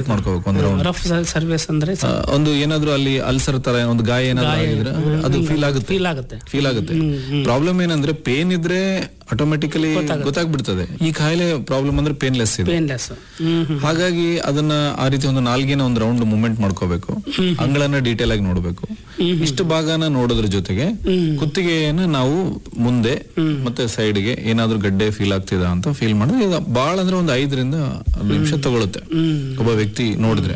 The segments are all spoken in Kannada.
ಮಾಡ್ಕೋಬೇಕು ಒಂದು ರೌಂಡ್ ರಫ್ ಸರ್ವಿಸ್ ಅಂದ್ರೆ ಒಂದು ಏನಾದ್ರೂ ಅಲ್ಲಿ ಅಲ್ಸರ್ ತರ ಒಂದು ಗಾಯ ಏನಾದ್ರು ಆಗಿದ್ರೆ ಅದು ಫೀಲ್ ಆಗುತ್ತೆ ಫೀಲ್ ಆಗುತ್ತೆ ಫೀಲ್ ಆಗುತ್ತೆ ಪ್ರಾಬ್ಲಮ್ ಏನಂದ್ರೆ ಪೇನ್ ಇದ್ರೆ ಆಟೋಮೆಟಿಕಲಿ ಗೊತ್ತಾಗ್ಬಿಡ್ತದೆ ಈ ಕಾಯಿಲೆ ಪ್ರಾಬ್ಲಮ್ ಅಂದ್ರೆ ಪೇನ್ಲೆಸ್ ಇದೆ ಪೇನ್ಲೆಸ್ ಹ್ಮ್ ಹ್ಮ್ ಹಾಗಾಗಿ ಅದನ್ನ ಆ ರೀತಿ ಒಂದು ನಾಲ್ಗಿನ ಒಂದು ರೌಂಡ್ ಮೂವ್ಮೆಂಟ್ ಮಾಡ್ಕೋಬೇಕು ಅಂಗಳನ್ನ ಡೀಟೇಲ್ ಆಗಿ ನೋಡ್ಬೇಕು ಇಷ್ಟು ಭಾಗನ ನೋಡೋದ್ರ ಜೊತೆಗೆ ಕುತ್ತಿಗೆಯನ್ನ ನಾವು ಮುಂದೆ ಮತ್ತೆ ಸೈಡ್ಗೆ ಏನಾದ್ರೂ ಗಡ್ಡೆ ಫೀಲ್ ಆಗ್ತಿದ ಅಂತ ಫೀಲ್ ಮಾಡಿದ್ರೆ ಇದು ಬಾಳ ಅಂದ್ರೆ ಒಂದು ಐದರಿಂದ ಹತ್ತು ನಿಮಿಷ ತಗೊಳುತ್ತೆ ಒಬ್ಬ ವ್ಯಕ್ತಿ ನೋಡಿದ್ರೆ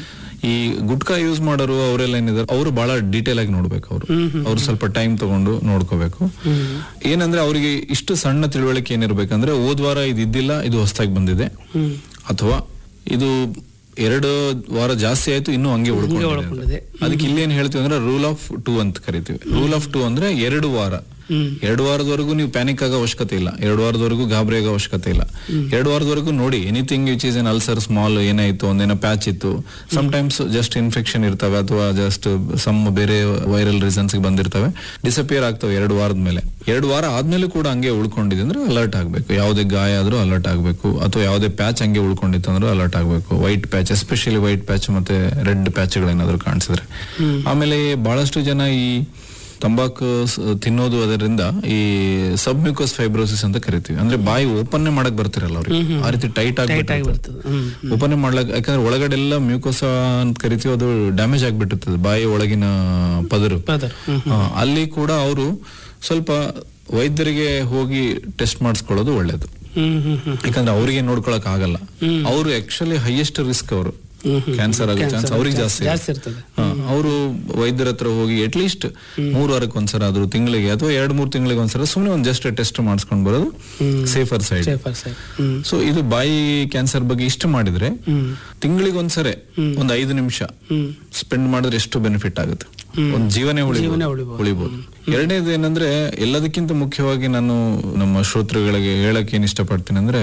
ಈ ಗುಟ್ಕಾ ಯೂಸ್ ಮಾಡೋರು ಅವರೆಲ್ಲ ಏನಿದ್ದಾರೆ ಅವರು ಬಹಳ ಡೀಟೇಲ್ ಆಗಿ ನೋಡ್ಬೇಕು ಅವರು ಅವ್ರು ಸ್ವಲ್ಪ ಟೈಮ್ ತಗೊಂಡು ನೋಡ್ಕೋಬೇಕು ಏನಂದ್ರೆ ಅವರಿಗೆ ಇಷ್ಟು ಸಣ್ಣ ತಿಳುವಳಿಕೆ ಏನಿರ್ಬೇಕಂದ್ರೆ ಹೋದ್ ವಾರ ಇದು ಇದ್ದಿಲ್ಲ ಇದು ಹೊಸದಾಗಿ ಬಂದಿದೆ ಅಥವಾ ಇದು ಎರಡು ವಾರ ಜಾಸ್ತಿ ಆಯ್ತು ಇನ್ನೂ ಹಂಗೆ ಉಳ್ಕೊಂಡಿದೆ ಅಂತ. ಉಳ್ಕೊಂಡಿದೆ. ಅದಕ್ಕೆ ಇಲ್ಲಿ ಏನ್ ಹೇಳ್ತೀವಿ ಅಂದ್ರೆ ರೂಲ್ ಆಫ್ ಟೂ ಅಂತ ಕರಿತೀವಿ ರೂಲ್ ಆಫ್ ಟೂ ಅಂದ್ರೆ ಎರಡು ವಾರ ಎರಡು ವಾರದವರೆಗೂ ನೀವು ಪ್ಯಾನಿಕ್ ಆಗೋ ಅವಶ್ಯಕತೆ ಇಲ್ಲ ಎರಡು ವಾರದವರೆಗೂ ಗಾಬರಿ ಆಗೋ ಅವಶ್ಯಕತೆ ಇಲ್ಲ ಎರಡು ವಾರದವರೆಗೂ ನೋಡಿ anything which is an ulcer small ಏನಾಯ್ತು ಒಂದೇನೋ ಪ್ಯಾಚ್ ಇತ್ತು ಸಮ್ ಟೈಮ್ಸ್ ಜಸ್ಟ್ ಇನ್ಫೆಕ್ಷನ್ ಇರ್ತವೆ ಅಥವಾ ಜಸ್ಟ್ ಸಮ್ ಬೇರೆ ವೈರಲ್ ರೀಸನ್ಸ್ ಬಂದಿರ್ತವೆ ಡಿಸಪಿಯರ್ ಆಗ್ತವೆ ಎರಡು ವಾರದ ಮೇಲೆ ಎರಡು ವಾರ ಆದ್ಮೇಲೆ ಕೂಡ ಹಂಗೆ ಉಳ್ಕೊಂಡಿದೆ ಅಂದ್ರೆ ಅಲರ್ಟ್ ಆಗ್ಬೇಕು ಯಾವುದೇ ಗಾಯ ಆದ್ರೂ ಅಲರ್ಟ್ ಆಗ್ಬೇಕು ಅಥವಾ ಯಾವುದೇ ಪ್ಯಾಚ್ ಹಂಗೆ ಉಳ್ಕೊಂಡಿತ್ತು ಅಂದ್ರೆ ಅಲರ್ಟ್ ಆಗ್ಬೇಕು white patch especially white patch ಮತ್ತೆ ರೆಡ್ ಪ್ಯಾಚ್ಗಳೇನಾದ್ರೂ ಕಾಣಿಸಿದ್ರೆ ಆಮೇಲೆ ಬಹಳಷ್ಟು ಜನ ಈ ತಂಬಾಕು ಸ್- ತಿನ್ನೋದು ಅದರಿಂದ ಈ ಸಬ್ಮ್ಯೂಕಸ್ ಫೈಬ್ರೋಸಿಸ್ ಅಂತ ಕರಿತೀವಿ ಅಂದ್ರೆ ಬಾಯಿ ಓಪನ್ ಮಾಡಕ್ ಬರ್ತಿರಲ್ಲ ಅವ್ರಿಗೆ ಆ ರೀತಿ ಟೈಟ್ ಟೈಟ್ ಆಗಿ ಆಗಿಬಿಡ್ತದೆ ಹ್ಮ್ ಓಪನ್ ಮಾಡ್ಲಕ್ ಯಾಕಂದ್ರೆ ಒಳಗಡೆ ಎಲ್ಲ ಮ್ಯೂಕೋಸ ಅಂತ ಕರಿತೀವಿ ಅದು ಡ್ಯಾಮೇಜ್ ಆಗ್ಬಿಟ್ಟಿರ್ತದೆ ಬಾಯಿ ಒಳಗಿನ ಪದರು ಪದರ್ ಹ್ಮ್ ಆ, ಅಲ್ಲಿ ಕೂಡ ಅವರು ಸ್ವಲ್ಪ ವೈದ್ಯರಿಗೆ ಹೋಗಿ ಟೆಸ್ಟ್ ಮಾಡಿಸ್ಕೊಳ್ಳೋದು ಒಳ್ಳೇದು ಹ್ಮ್ ಹ್ಮ್ ಹ್ಮ್ ಯಾಕಂದ್ರೆ ಅವ್ರಿಗೆ ನೋಡ್ಕೊಳಕ್ ಆಗಲ್ಲ ಅವರು ಆಕ್ಚುಲಿ ಹೈಯೆಸ್ಟ್ ರಿಸ್ಕ್ ಅವರು ಕ್ಯಾನ್ಸರ್ ಆಗೋ ಚಾನ್ಸ್ ಅವ್ರಿಗೆ ಜಾಸ್ತಿ ಇದೆ. ಜಾಸ್ತಿ ಇರ್ತದೆ ಅವರು ವೈದ್ಯರ ಹತ್ರ ಹೋಗಿ ಅಟ್ಲೀಸ್ಟ್ ಮೂರು ವಾರಕ್ಕೆ ಒಂದ್ಸಲ ಆದ್ರೂ ತಿಂಗಳಿಗೆ ಅಥವಾ ಎರಡ್ ಮೂರು ತಿಂಗಳಿಗೆ ಒಂದ್ಸಲ ಸುಮ್ಮನೆ ಒಂದ್ ಜಸ್ಟ್ ಟೆಸ್ಟ್ ಮಾಡಿಸ್ಕೊಂಡು ಬರೋದು safer side safer side hmm so ಇದು ಬಾಯಿ ಕ್ಯಾನ್ಸರ್ ಬಗ್ಗೆ ಇಷ್ಟು ಮಾಡಿದ್ರೆ ಹ್ಮ್ ತಿಂಗಳಿಗೆ ಒಂದ್ಸರೆ ಒಂದ್ ಐದು ನಿಮಿಷ ಹ್ಮ್ ಸ್ಪೆಂಡ್ ಮಾಡಿದ್ರೆ ಎಷ್ಟು ಬೆನಿಫಿಟ್ ಆಗುತ್ತೆ ಒಂದ್ ಜೀವನೇ ಜೀವನೇ ಉಳಿಬೋದು ಉಳಿಬೋದು. ಉಳಿಬಹುದು ಎರಡನೇದು ಏನಂದ್ರೆ ಎಲ್ಲದಕ್ಕಿಂತ ಮುಖ್ಯವಾಗಿ ನಾನು ನಮ್ಮ ಶ್ರೋತೃಗಳಿಗೆ ಹೇಳಕ್ ಏನ್ ಇಷ್ಟಪಡ್ತೀನಿ ಅಂದ್ರೆ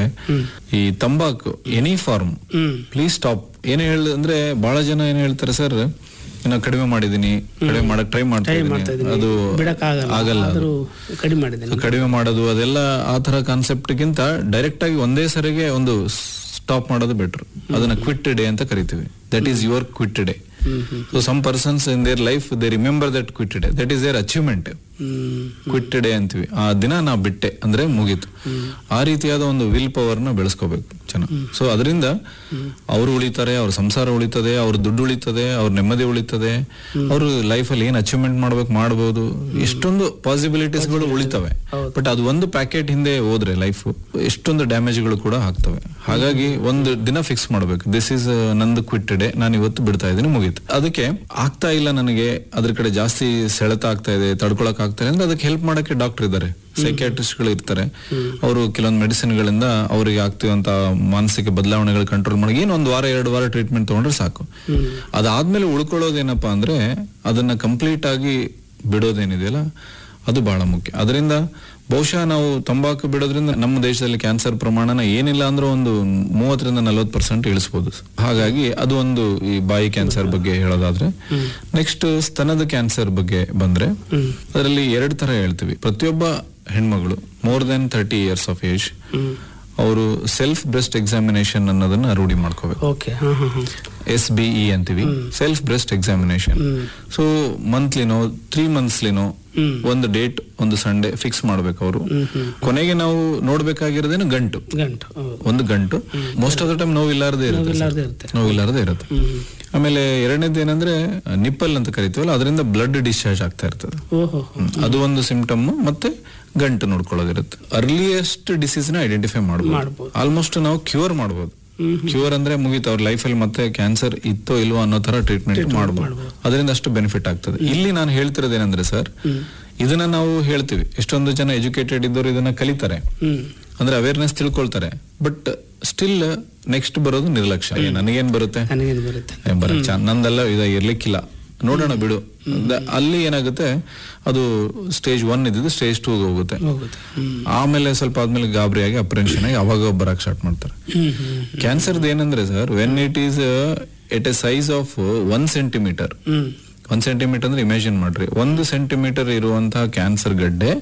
ಈ ತಂಬಾಕು any form hmm please stop ಏನ್ ಹೇಳ ಅಂದ್ರೆ ಬಹಳ ಜನ ಏನ್ ಹೇಳ್ತಾರೆ ಸರ್ ನಾನು ಕಡಿಮೆ ಮಾಡಿದೀನಿ ಕಡಿಮೆ ಮಾಡಕ್ ಟ್ರೈ ಮಾಡ್ತಾ ಮಾಡ್ತಾ ಇದ್ದೀನಿ ಇದೀನಿ ಅದು ಬಿಡಕ್ಕಾಗಲ್ಲ ಆಗಲ್ಲ ಅದು. ಆದ್ರೂ ಕಡಿಮೆ ಮಾಡಿದ್ದೇನೆ ಕಡಿಮೆ ಮಾಡೋದು ಅದೆಲ್ಲ ಆ ತರ ಕಾನ್ಸೆಪ್ಟ್ ಗಿಂತ ಡೈರೆಕ್ಟ್ ಆಗಿ ಒಂದೇ ಸರಿಗೆ ಒಂದು ಸ್ಟಾಪ್ ಮಾಡೋದು ಬೆಟರ್ ಅದನ್ನ ಕ್ವಿಟ್ ಡೇ ಅಂತ ಕರಿತೀವಿ that is your quit day so some persons in their life they remember that quit day that is their achievement hmm quit day ಅಂತೀವಿ ಆ ದಿನ ನಾ ಬಿಟ್ಟೆ ಅಂದ್ರೆ ಮುಗೀತು ಆ ರೀತಿಯಾದ ಒಂದು ವಿಲ್ ಪವರ್ ನ ಬೆಳೆಸ್ಕೋಬೇಕು ಜನ ಸೊ ಅದರಿಂದ ಅವರು ಉಳಿತಾರೆ ಅವ್ರ ಸಂಸಾರ ಉಳಿತದೆ ಅವ್ರ ದುಡ್ಡು ಉಳಿತದೆ ಅವ್ರ ನೆಮ್ಮದಿ ಉಳಿತದೆ ಅವರು ಲೈಫಲ್ಲಿ ಏನ್ ಅಚೀವ್ಮೆಂಟ್ ಮಾಡ್ಬೇಕು ಮಾಡಬಹುದು ಎಷ್ಟೊಂದು ಪಾಸಿಬಿಲಿಟೀಸ್ ಗಳು ಉಳಿತವೆ ಬಟ್ ಅದು ಒಂದು ಪ್ಯಾಕೆಟ್ ಹಿಂದೆ ಹೋದ್ರೆ ಲೈಫ್ ಎಷ್ಟೊಂದು ಡ್ಯಾಮೇಜ್ಗಳು ಕೂಡ ಆಗ್ತವೆ ಹಾಗಾಗಿ ಒಂದು ದಿನ ಫಿಕ್ಸ್ ಮಾಡ್ಬೇಕು ದಿಸ್ ಇಸ್ ನಂದು ಕ್ವಿಟ್ ಡೇ ನಾನು ಇವತ್ತು ಬಿಡ್ತಾ ಇದ್ದೀನಿ ಮುಗೀತು ಅದಕ್ಕೆ ಆಗ್ತಾ ಇಲ್ಲ ನನಗೆ ಅದ್ರ ಕಡೆ ಜಾಸ್ತಿ ಸೆಳೆತ ಆಗ್ತಾ ಇದೆ ತಡ್ಕೊಳಕ್ ಆಗ್ತಾ ಇದೆ ಅಂದ್ರೆ ಅದಕ್ಕೆ ಹೆಲ್ಪ್ ಮಾಡಕ್ಕೆ ಡಾಕ್ಟರ್ ಇದ್ದಾರೆ ಸೈಕ್ಯಾಟ್ರಿಸ್ಟ್ ಗಳು ಇರ್ತಾರೆ ಅವರು ಕೆಲವೊಂದು ಮೆಡಿಸಿನ್ ಗಳಿಂದ ಅವರಿಗೆ ಆಗ್ತಿರುವಂತ ಮಾನಸಿಕ ಬದಲಾವಣೆಗಳು ಕಂಟ್ರೋಲ್ ಮಾಡಿ ಏನು ಒಂದು ವಾರ ಎರಡು ವಾರ ಟ್ರೀಟ್ಮೆಂಟ್ ತಗೊಂಡ್ರೆ ಸಾಕು ಅದಾದ್ಮೇಲೆ ಉಳ್ಕೊಳ್ಳೋದೇನಪ್ಪಾ ಅಂದ್ರೆ ಅದನ್ನ ಕಂಪ್ಲೀಟ್ ಆಗಿ ಬಿಡೋದೇನಿದೆಯಲ್ಲ ಅದು ಬಹಳ ಮುಖ್ಯ ಅದರಿಂದ ಬಹುಶಃ ನಾವು ತಂಬಾಕು ಬಿಡೋದ್ರಿಂದ ನಮ್ಮ ದೇಶದಲ್ಲಿ ಕ್ಯಾನ್ಸರ್ ಪ್ರಮಾಣನ ಏನಿಲ್ಲ ಅಂದ್ರೆ ಒಂದು ಮೂವತ್ತರಿಂದ ನಲವತ್ತು ಪರ್ಸೆಂಟ್ ಇಳಿಸ್ಬೋದು ಹಾಗಾಗಿ ಅದು ಒಂದು ಈ ಬಾಯಿ ಕ್ಯಾನ್ಸರ್ ಬಗ್ಗೆ ಹೇಳೋದಾದ್ರೆ ನೆಕ್ಸ್ಟ್ ಸ್ತನದ ಕ್ಯಾನ್ಸರ್ ಬಗ್ಗೆ ಬಂದ್ರೆ ಅದರಲ್ಲಿ ಎರಡು ತರ ಹೇಳ್ತೀವಿ ಪ್ರತಿಯೊಬ್ಬ ಹೆಣ್ಮಗಳು more than thirty years of age hmm ಅವರು ಸೆಲ್ಫ್ ಬ್ರೆಸ್ಟ್ ಎಕ್ಸಾಮಿನೇಷನ್ ಅನ್ನೋದನ್ನ ರೂಢಿ ಮಾಡ್ಕೋಬೇಕು ಓಕೆ ಹಾ ಹಾ ಹಾ ಎಸ್ ಬಿ ಇ ಅಂತೀವಿ ಸೆಲ್ಫ್ ಬ್ರೆಸ್ಟ್ ಎಕ್ಸಾಮಿನೇಷನ್ ಸೊ ಮಂತ್ಲಿನೋ ತ್ರೀ ಮಂತ್ಸ್ಲಿನೋ ಒಂದು ಡೇಟ್ ಒಂದು ಸಂಡೇ ಫಿಕ್ಸ್ ಮಾಡ್ಬೇಕು ಅವರು ಕೊನೆಗೆ ನಾವು ನೋಡ್ಬೇಕಾಗಿರೋದೇನು ಗಂಟು ಗಂಟು ಹೌದು ಒಂದು ಗಂಟು ಮೋಸ್ಟ್ ಆಫ್ ದ ಟೈಮ್ ನೋವು ಇಲ್ಲಾರದೆ ಇರುತ್ತೆ ಇಲ್ಲಾರ್ದೇ ಇರುತ್ತೆ ನೋವು ಇಲ್ಲಾರದೆ ಇರುತ್ತೆ ಆಮೇಲೆ ಎರಡನೇದು ಏನಂದ್ರೆ ನಿಪ್ಪಲ್ ಅಂತ ಕರಿತೀವಲ್ಲ ಅದರಿಂದ ಬ್ಲಡ್ ಡಿಸ್ಚಾರ್ಜ್ ಆಗ್ತಾ ಇರ್ತದೆ ಓಹೋ ಹ್ಮ್. ಅದು ಒಂದು ಸಿಂಪ್ಟಮ್ ಮತ್ತೆ ಗಂಟು ನೋಡ್ಕೊಳ್ಳೋದಿರುತ್ತೆ ಅರ್ಲಿಯೆಸ್ಟ್ ಡಿಸೀಸ್ ನ ಐಡೆಂಟಿಫೈ ಮಾಡಬಹುದು ಮಾಡ್ಬೋದು. ಆಲ್ಮೋಸ್ಟ್ ನಾವು ಕ್ಯೂರ್ ಮಾಡಬಹುದು ಕ್ಯೂರ್ ಅಂದ್ರೆ ಮುಗೀತು ಅವ್ರ ಲೈಫಲ್ಲಿ ಮತ್ತೆ ಕ್ಯಾನ್ಸರ್ ಇತ್ತೋ ಇಲ್ವೋ ಅನ್ನೋ ತರ ಟ್ರೀಟ್ಮೆಂಟ್ ಮಾಡಬಹುದು ಅದರಿಂದ ಅಷ್ಟು ಬೆನಿಫಿಟ್ ಆಗ್ತದೆ ಇಲ್ಲಿ ನಾನು ಹೇಳ್ತಿರೋದೇನಂದ್ರೆ ಸರ್ ಇದನ್ನ ನಾವು ಹೇಳ್ತೀವಿ ಎಷ್ಟೊಂದು ಜನ ಎಜುಕೇಟೆಡ್ ಇದ್ದವರು ಇದನ್ನ ಕಲಿತಾರೆ ಹ್ಮ್ ಅಂದ್ರೆ ಅವೇರ್ನೆಸ್ ತಿಳ್ಕೊಳ್ತಾರೆ ಬಟ್ ಸ್ಟಿಲ್ ನೆಕ್ಸ್ಟ್ ಬರೋದು ನಿರ್ಲಕ್ಷ್ಯ ಏ, ನನಗೇನ್ ಬರುತ್ತೆ ನನಗೇನು ಬರುತ್ತೆ ಏ, ಬರಕ್ ಚಾ- ನಂದೆಲ್ಲ ಇದ ಇರ್ಲಿಕ್ಕಿಲ್ಲ ನೋಡೋಣ ಬಿಡು ದ- ಅಲ್ಲಿ ಏನಾಗುತ್ತೆ ಅದು ಸ್ಟೇಜ್ ಒನ್ ಇದ್ದಿದ್ದು ಸ್ಟೇಜ್ ಟೂ ಹೋಗುತ್ತೆ ಹೋಗುತ್ತೆ ಹ್ಮ್ ಆಮೇಲೆ ಸ್ವಲ್ಪ ಆದ್ಮೇಲೆ ಗಾಬರಿ ಆಗಿ ಅಪ್ರೆನ್ಷನ್ ಆಗಿ ಅವಾಗ ಬರಕ್ ಸ್ಟಾರ್ಟ್ ಮಾಡ್ತಾರೆ ಹ್ಮ್ ಹ್ಮ್ ಕ್ಯಾನ್ಸರ್ದು ಏನಂದ್ರೆ sir when it is at a size of one centimetre hmm ಒಂದ್ ಸೆಂಟಿಮೀಟರ್ ಅಂದ್ರೆ ಇಮ್ಯಾಜಿನ್ ಮಾಡ್ರಿ ಒಂದು ಸೆಂಟಿಮೀಟರ್ ಇರುವಂತಹ ಕ್ಯಾನ್ಸರ್ ಗಡ್ಡೆ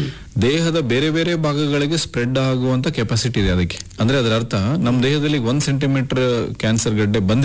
ದೇಹದ ಬೇರೆ ಬೇರೆ ಭಾಗಗಳಿಗೆ ಸ್ಪ್ರೆಡ್ ಆಗುವಂತ ಕೆಪಾಸಿಟಿ ಇದೆ ಅದಕ್ಕೆ ಅಂದ್ರೆ ಅದರ ಅರ್ಥ ನಮ್ಮ ದೇಹದಲ್ಲಿ ಒಂದ್ ಸೆಂಟಿಮೀಟರ್ ಕ್ಯಾನ್ಸರ್ ಗಡ್ಡೆ ಬಂದ